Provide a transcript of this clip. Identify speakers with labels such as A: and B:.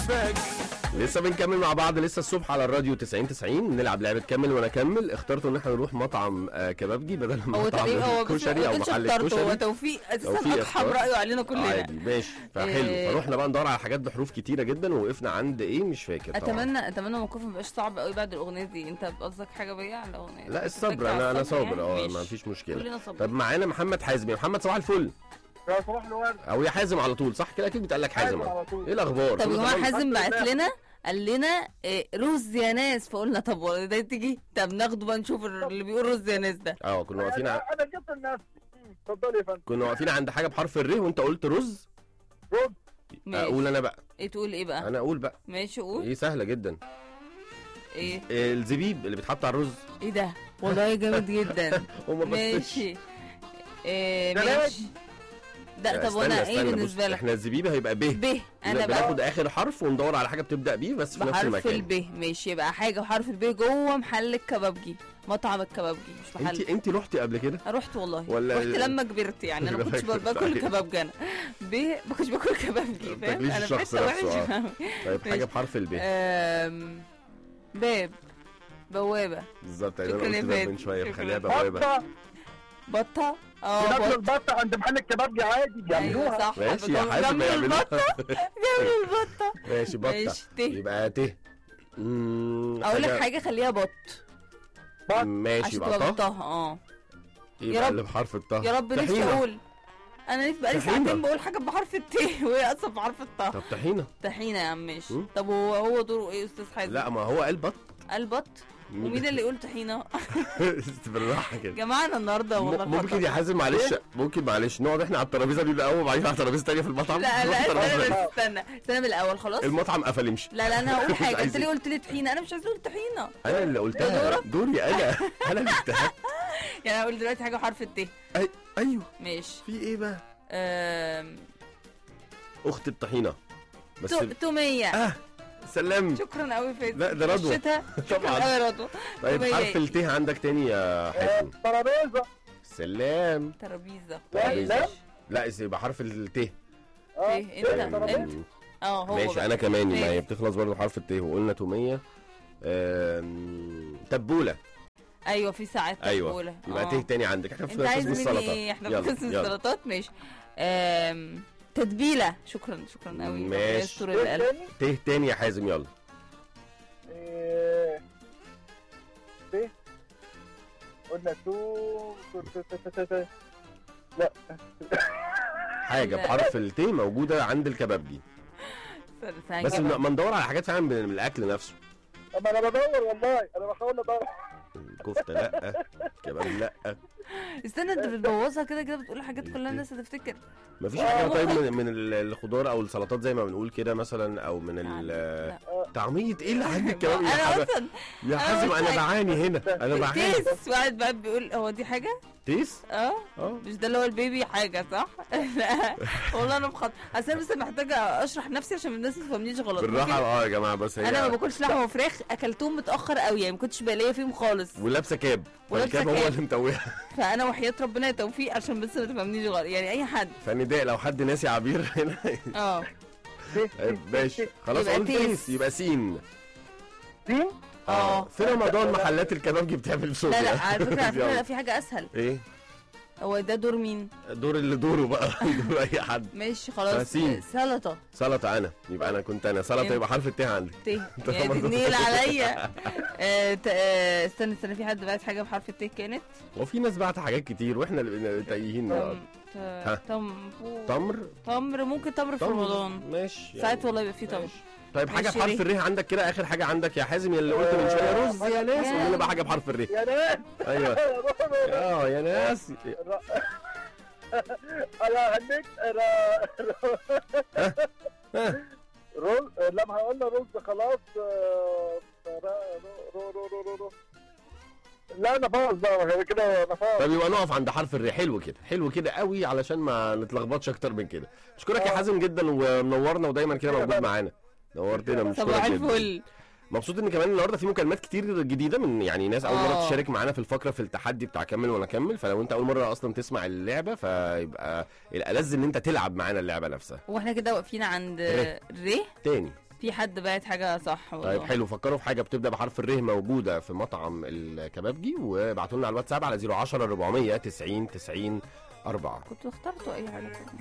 A: فاكر
B: لسه بنكمل مع بعض لسه الصبح على الراديو 90 90 نلعب لعبه كمل وانا اكمل اخترتوا ان احنا نروح مطعم آه، كبابجي بدل ما
C: هو
B: مطعم
C: تقريبا هو بس
B: كشري او
C: مش
B: محل
C: اخترته هو
B: كشري
C: توفيق اساسا
B: توفيق
C: اقحم
B: اختار.
C: رايه علينا كلنا
B: عادي ماشي فحلو
C: إيه.
B: فروحنا بقى ندور على حاجات بحروف كتيره جدا ووقفنا عند ايه مش فاكر طبعا
C: اتمنى اتمنى موقفي ما يبقاش صعب قوي بعد الاغنيه دي انت قصدك حاجه بيا على الاغنيه
B: لا
C: أنت
B: الصبر
C: بتركز على
B: انا انا
C: الصبر
B: صابر
C: يعني؟
B: اه ما
C: ماشي.
B: فيش مشكله
C: كلنا
B: طب
C: صابرين
B: معانا محمد حازم يا محمد صباح الفل
D: يا صباح الورد
B: او يا حازم على طول صح كده اكيد بيتقال لك حازم
D: حازم على طول.
B: ايه الاخبار
C: طب يا
B: كله
C: جماعه
B: تمام؟
C: حازم
D: الحمد
C: بعت
D: لله.
C: لنا قال لنا إيه، رز يا ناس فقلنا طب ولا ده تيجي طب ناخده بقى نشوف اللي بيقول رز يا ناس ده
B: اه كنا واقفين ع-
D: انا أنا جبت لنفسي مم، اتفضلي يا فندم
B: كنا واقفين عند حاجه بحرف الر وانت قلت رز
D: رد
C: ماشي
B: اقول انا بقى
C: ايه تقول ايه بقى
B: انا اقول بقى
C: ماشي قول
B: ايه سهله جدا
C: ايه
B: إيه الزبيب اللي بيتحط على الرز
C: ايه ده والله جامد جدا
B: هما بس
C: ماشي إيه
D: جلاد.
C: ماشي ده طب وانا ايه بالنسبه لك
B: احنا الزبيب هيبقى ب
C: ب انا
B: بناخد
C: بقى
B: اخر حرف وندور على حاجه بتبدا بيه بس في نفس
C: بحرف
B: المكان
C: الب ماشي يبقى حاجه بحرف الب جوه محل الكبابجي مطعم الكبابجي مش محل
B: انت انت رحتي قبل كده
C: أنا رحت والله
B: ولا-
C: رحت لما كبرت يعني انا ما كنتش
B: لما كبرت،
C: باكل
B: أيوة.
C: كبابجي انا ب ما كنتش باكل كبابجي
B: ما
C: فاهم
B: بتاكليش
C: انا في
B: الشخص
C: حته
B: نفسه،
C: وحشه
B: آه. طيب حاجه
C: ماشي.
B: بحرف الب
C: آم، باب بوابه
B: بالظبط يعني
C: شكراً
B: انا
C: يا
B: قلت باب
C: فادي.
B: من شويه
C: شكراً.
B: فخليها بوابه
D: بطه
C: بطه اه
D: بناكل
C: بط
D: البطه عند محل الكبابجي عادي
C: ايوه
D: بيعملوها
C: صح
B: ماشي يا
C: جنب-
B: حازم
C: جنب
B: يعملوها
C: البطه جنب البطه
B: ماشي بطه
C: ماشي ت
B: يبقى ت مم،
C: اقول لك
B: حاجة-
C: حاجه خليها بط
D: بط.
B: ماشي
C: عشان
B: يبقى
C: تبقى
B: طه
C: بطه اه
B: يبقى
C: رب.
B: اللي بحرف الطه
C: يا رب نفسي
B: طحينة.
C: اقول انا نفسي بقالي
B: طحينة.
C: ساعتين بقول حاجه بحرف الت وهي اصلا بحرف الطه
B: طب طحينه
C: طحينه يا عم ماشي
B: مم.
C: طب هو هو دوره ايه يا استاذ حازم
B: لا ما هو قال بط
C: قال بط ومين اللي يقول طحينه
B: بالراحه كده
C: جماعه النهارده والله
B: م- ممكن
C: خطأ.
B: يا حازم معلش ممكن معلش نقعد احنا على الترابيزه دي الاول وبعدين على ترابيزه تانيه في المطعم
C: لا
B: نروح
C: لا
B: ترابيزة
C: استنى
B: تانية.
C: بس استنى استنى من الاول خلاص
B: المطعم قفل يمشي
C: لا لا انا هقول
B: مش
C: حاجه
B: عايز
C: انت ليه
B: إيه؟
C: قلت لي طحينه انا مش عايز اقول طحينه
B: انا اللي قلتها
C: دورك؟
B: دوري انا انا اللي اجتهدت
C: يعني انا هقول دلوقتي حاجه بحرف الت
B: أي... ايوه
C: ماشي
B: في ايه بقى
C: آم،
B: اخت الطحينه بس
C: تو- توميه
B: اه سلام
C: شكرا قوي فادي
B: لا، ده رضوى.
C: شتها شكرا
B: طبعا.
C: قوي يا رضوى
B: طيب
C: تومية.
B: حرف الت عندك تاني يا حازم
D: ترابيزه
B: سلام
C: ترابيزه
D: لا
B: ترابيزة.
D: لا
B: لا إذا يبقى حرف الت
D: اه
C: إيه، أنت-
D: ترابيزة.
C: أنت. اه هو
B: ماشي
C: بقى.
B: انا كمان ما هي
C: ماشي.
B: بتخلص برضه حرف الت وقلنا توميه آم، تبوله
C: ايوه في ساعات
B: ايوه
C: تقولها.
B: يبقى
C: آه.
B: ت تاني عندك احنا
C: انت
B: في
C: عايز
B: قسم
C: مني
B: السلطه
C: ايه احنا
B: يلا،
C: في قسم
B: يلا.
C: السلطات ماشي آم، تتبيله شكرا شكرا قوي ربنا
B: ماشي.
C: يستر
D: ايه
C: القلب
D: تاني؟
B: ت تاني يا حازم يلا
D: إيه، ايه قلنا تو تو- تو- تو- تو- تو- لا
B: حاجه
C: لا.
B: بحرف الت موجوده عند الكبابجي
C: استنى، استنى
B: بس
C: هجيبها.
B: ما ندور على حاجات فعلا من من الاكل نفسه
D: اما انا بدور والله انا بحاول ادور
B: كفته لا كباب لا
C: استنى انت بتبوظها كده كده بتقول حاجات كلها الناس هتفتكر
B: مفيش حاجه طيب من, من ال- الخضار او السلطات زي ما بنقول كده مثلا او من ال
C: لا.
B: طعميه ايه اللي عندك كمان يا
C: انا
B: حبا-
C: اصلا
B: يا حازم انا بعاني هنا انا بعاني
C: تيس واحد بقى بيقول هو دي حاجه
B: تيس
C: اه
B: اه
C: مش ده اللي هو البيبي حاجه صح لا والله انا بخط اصل انا بس محتاجه اشرح نفسي عشان الناس ما تفهمنيش غلط
B: بالراحه
C: ممكن؟
B: اه يا جماعه بس هي
C: انا ما باكلش لحمه وفراخ اكلتهم متاخر قوي يعني ما كنتش بلاقي فيهم خالص
B: ولابسه كاب
C: ولابسة
B: والكاب هو
C: كاب.
B: اللي متوهها
C: فانا وحياه ربنا يا توفيق عشان بس ما تفهمنيش غلط يعني اي حد
B: فنداء لو حد ناسي عبير هنا
C: اه
B: طيب، ماشي خلاص
C: يبقى
B: قلت
C: تيس.
B: تيس يبقى سين
D: سين
C: اه
B: في رمضان محلات الكبابجي بتعمل صوت
C: لا لا
B: يعني.
C: على فكره على فكره
B: يلا.
C: لا في حاجه اسهل
B: ايه
C: هو ده دور مين
B: دور اللي دوره بقى دور اي حد
C: ماشي خلاص
B: فسين.
C: سلطه
B: سلطه انا يبقى انا كنت انا سلطه
C: ينفع.
B: يبقى حرف الت عندي
C: ت يا
B: طبعاً.
C: تنيل عليا آه، ت- آه، استنى استنى في حد بعت حاجه بحرف الت كانت
B: وفي ناس بعت حاجات كتير واحنا اللي تايهين
C: تم
B: ها.
C: ت- تم
B: تمر
C: تمر ممكن تمر في
B: تمر
C: رمضان
B: ماشي
C: ساعات والله يبقى في تمر
B: ماشي. طيب حاجه
C: ماشي،
B: بحرف
C: ريه.
B: الريه عندك كده اخر حاجه عندك يا حازم اللي قلت من شويه رز يا ناس
C: يا.
B: قول لنا بقى حاجه بحرف الريه
D: يا ناس
B: ايوه اه يا ناس
D: انا هنيك انا
B: ها.
D: رز لما قلنا رز خلاص آه، رو رو رو رو رو لا نفاذ بقى كده نفاذ
B: طب يبقى نقف عند حرف الري حلو كده حلو كده قوي علشان ما نتلخبطش اكتر من كده اشكرك يا
D: آه.
B: حازم جدا ومنورنا ودايما كده موجود معانا نورتنا من
C: صباح الفل
B: مبسوط ان كمان النهارده في مكالمات كتير جديده من يعني ناس اول مره
C: آه.
B: تشارك معانا في الفقره في التحدي بتاع كمل وانا اكمل فلو انت اول مره اصلا تسمع اللعبه فيبقى الالذ ان انت تلعب معانا اللعبه نفسها
C: واحنا كده واقفين عند
B: ريه.
C: ريه
B: تاني
C: في حد باعت حاجه صح والله.
B: طيب حلو فكروا في حاجه بتبدا بحرف الر موجوده في مطعم الكبابجي وابعتوا لنا على الواتساب على 010 400 90 90 4
C: كنت اخترتوا اي حاجه